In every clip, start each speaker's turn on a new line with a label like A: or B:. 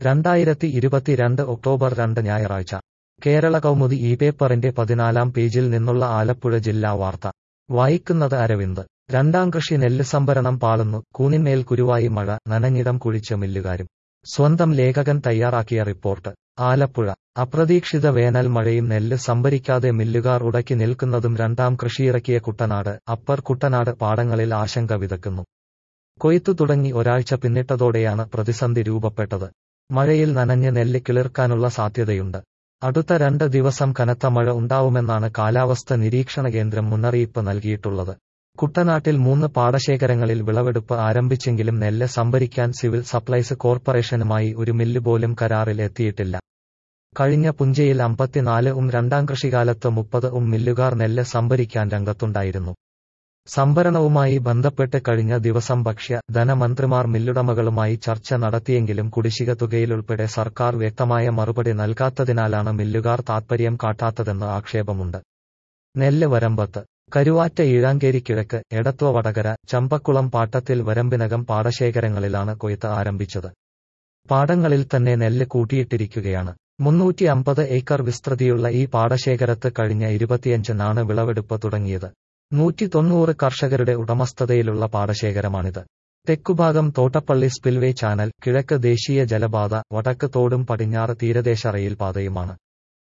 A: രണ്ടായിരത്തി ഇരുപത്തിരണ്ട് ഒക്ടോബർ രണ്ട് ഞായറാഴ്ച കേരള കൗമുദി ഈ പേപ്പറിന്റെ പതിനാലാം പേജിൽ നിന്നുള്ള ആലപ്പുഴ ജില്ലാ വാർത്ത വായിക്കുന്നത് അരവിന്ദ് രണ്ടാം കൃഷി നെല്ല് സംഭരണം പാളുന്നു കൂനിന്മേൽ കുരുവായി മഴ നനഞ്ഞിടം കുഴിച്ച മില്ലുകാരും സ്വന്തം ലേഖകൻ തയ്യാറാക്കിയ റിപ്പോർട്ട് ആലപ്പുഴ അപ്രതീക്ഷിത വേനൽ മഴയും നെല്ല് സംഭരിക്കാതെ മില്ലുകാർ ഉടക്കി നിൽക്കുന്നതും രണ്ടാം കൃഷിയിറക്കിയ കുട്ടനാട് അപ്പർ കുട്ടനാട് പാടങ്ങളിൽ ആശങ്ക വിതക്കുന്നു കൊയ്ത്തു തുടങ്ങി ഒരാഴ്ച പിന്നിട്ടതോടെയാണ് പ്രതിസന്ധി രൂപപ്പെട്ടത് മഴയിൽ നനഞ്ഞ് നെല്ല് കിളിർക്കാനുള്ള സാധ്യതയുണ്ട് അടുത്ത രണ്ട് ദിവസം കനത്ത മഴ ഉണ്ടാവുമെന്നാണ് കാലാവസ്ഥ നിരീക്ഷണ കേന്ദ്രം മുന്നറിയിപ്പ് നൽകിയിട്ടുള്ളത് കുട്ടനാട്ടിൽ മൂന്ന് പാടശേഖരങ്ങളിൽ വിളവെടുപ്പ് ആരംഭിച്ചെങ്കിലും നെല്ല് സംഭരിക്കാൻ സിവിൽ സപ്ലൈസ് കോർപ്പറേഷനുമായി ഒരു മില്ല് പോലും കരാറിൽ എത്തിയിട്ടില്ല കഴിഞ്ഞ പുഞ്ചയിൽ അമ്പത്തിനാല് ഉം രണ്ടാം കൃഷികാലത്ത് മുപ്പത് ഉം മില്ലുകാർ നെല്ല് സംഭരിക്കാൻ രംഗത്തുണ്ടായിരുന്നു സംഭരണവുമായി ബന്ധപ്പെട്ട് കഴിഞ്ഞ ദിവസം ഭക്ഷ്യ ധനമന്ത്രിമാർ മില്ലുടമകളുമായി ചർച്ച നടത്തിയെങ്കിലും കുടിശ്ശിക തുകയിലുൾപ്പെടെ സർക്കാർ വ്യക്തമായ മറുപടി നൽകാത്തതിനാലാണ് മില്ലുകാർ താത്പര്യം കാട്ടാത്തതെന്ന് ആക്ഷേപമുണ്ട് നെല്ല് വരമ്പത്ത് കരുവാറ്റ ഈഴാങ്കേരി കിഴക്ക് എടത്വ വടകര ചമ്പക്കുളം പാട്ടത്തിൽ വരമ്പിനകം പാടശേഖരങ്ങളിലാണ് കൊയ്ത്ത് ആരംഭിച്ചത് പാടങ്ങളിൽ തന്നെ നെല്ല് കൂട്ടിയിട്ടിരിക്കുകയാണ് മുന്നൂറ്റി അമ്പത് ഏക്കർ വിസ്തൃതിയുള്ള ഈ പാടശേഖരത്ത് കഴിഞ്ഞ ഇരുപത്തിയഞ്ചിനാണ് വിളവെടുപ്പ് തുടങ്ങിയത് നൂറ്റി തൊണ്ണൂറ് കർഷകരുടെ ഉടമസ്ഥതയിലുള്ള പാടശേഖരമാണിത് തെക്കുഭാഗം തോട്ടപ്പള്ളി സ്പിൽവേ ചാനൽ കിഴക്ക് ദേശീയ ജലപാത വടക്ക് തോടും പടിഞ്ഞാറ് തീരദേശ റെയിൽ പാതയുമാണ്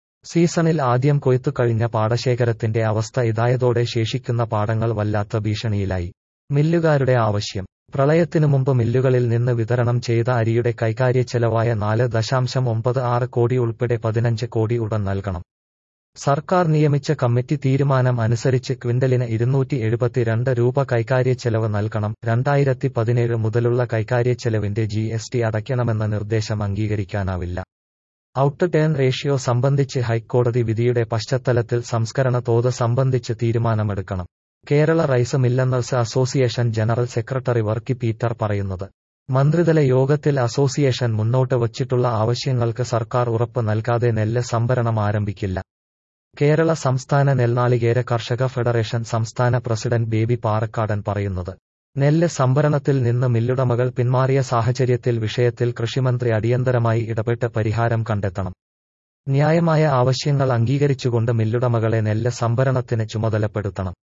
A: സീസണിൽ ആദ്യം കൊയ്ത്തു കഴിഞ്ഞ പാടശേഖരത്തിന്റെ അവസ്ഥ ഇതായതോടെ ശേഷിക്കുന്ന പാടങ്ങൾ വല്ലാത്ത ഭീഷണിയിലായി മില്ലുകാരുടെ ആവശ്യം പ്രളയത്തിനു മുമ്പ് മില്ലുകളിൽ നിന്ന് വിതരണം ചെയ്ത അരിയുടെ കൈകാര്യ ചെലവായ നാല് ദശാംശം ഒമ്പത് ആറ് കോടി ഉൾപ്പെടെ പതിനഞ്ച് കോടി ഉടൻ നൽകണം സർക്കാർ നിയമിച്ച കമ്മിറ്റി തീരുമാനം അനുസരിച്ച് ക്വിന്റലിന് ഇരുന്നൂറ്റി എഴുപത്തിരണ്ട് രൂപ കൈകാര്യ ചെലവ് നൽകണം രണ്ടായിരത്തി പതിനേഴ് മുതലുള്ള കൈകാര്യ ചെലവിന്റെ ജി എസ് ടി അടയ്ക്കണമെന്ന നിർദ്ദേശം അംഗീകരിക്കാനാവില്ല ഔട്ട് ടേൺ റേഷ്യോ സംബന്ധിച്ച് ഹൈക്കോടതി വിധിയുടെ പശ്ചാത്തലത്തിൽ സംസ്കരണ തോത് സംബന്ധിച്ച് തീരുമാനമെടുക്കണം Kerala rice mill owners association general secretary Varkey Peter പറയുന്നത് മന്ത്രിതല യോഗത്തിൽ അസോസിയേഷൻ മുന്നോട്ട് വച്ചിട്ടുള്ള ആവശ്യങ്ങൾക്ക് സർക്കാർ ഉറപ്പ് നൽകാതെ നെല്ല് സംഭരണം ആരംഭിക്കില്ല കേരള സംസ്ഥാന നെൽനാളികേര കർഷക ഫെഡറേഷൻ സംസ്ഥാന പ്രസിഡന്റ് ബേബി പാറക്കാടൻ പറയുന്നത് നെല്ല് സംഭരണത്തിൽ നിന്ന് മില്ലുടമകൾ പിന്മാറിയ സാഹചര്യത്തിൽ വിഷയത്തിൽ കൃഷിമന്ത്രി അടിയന്തരമായി ഇടപെട്ട് പരിഹാരം കണ്ടെത്തണം ന്യായമായ ആവശ്യങ്ങൾ അംഗീകരിച്ചുകൊണ്ട് മില്ലുടമകളെ നെല്ല് സംഭരണത്തിന് ചുമതലപ്പെടുത്തണം